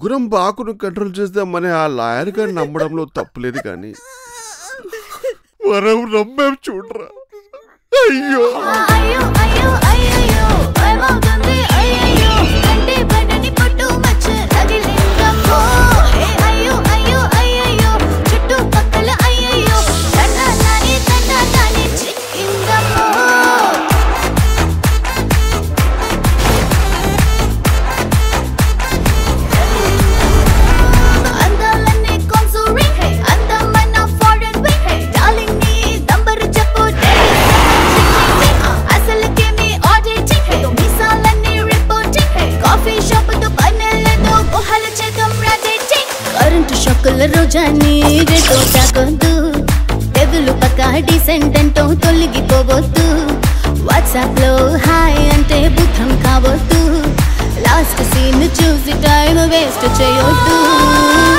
ముగ్గురం బాకును కంట్రోల్ చేద్దామని ఆ లాయర్ గారిని నమ్మడంలో తప్పులేదు కానీ మనం నమ్మేం చూడరా అయ్యో అయ్యో అయ్యో అయ్యయ్యో భయమవుతుంది అయ్యయ్యో కంటి పడని పట్టు మచ్చ తగిలిందమ్మో ఏ అయ్యో అయ్యో అయ్యయ్యో చుట్టుపక్కల అయ్యయ్యో తండాని తండాని చిక్కిందమ్మో అందాలన్నీ consuming, hey. అందమైన foreign way, hey. Darling నీ నంబరు చెప్పు, daily అసలుకేమీ auditing, hey. మీసాలన్నీ reporting, hey. కాఫీ షాపుతో పనులతో గుహల చేద్దాం రా dating. కరెంటు షాకుల రోజాని రేటో తాకొద్దు తెగులు పక్క డీసెంట్ అంటూ తొలగిపోవద్దు వాట్సాప్ లో హాయ్ అంటే బుద్ధం కావద్దు లాస్ట్ సీన్ చూసి టైం వేస్ట్ చేయొద్దు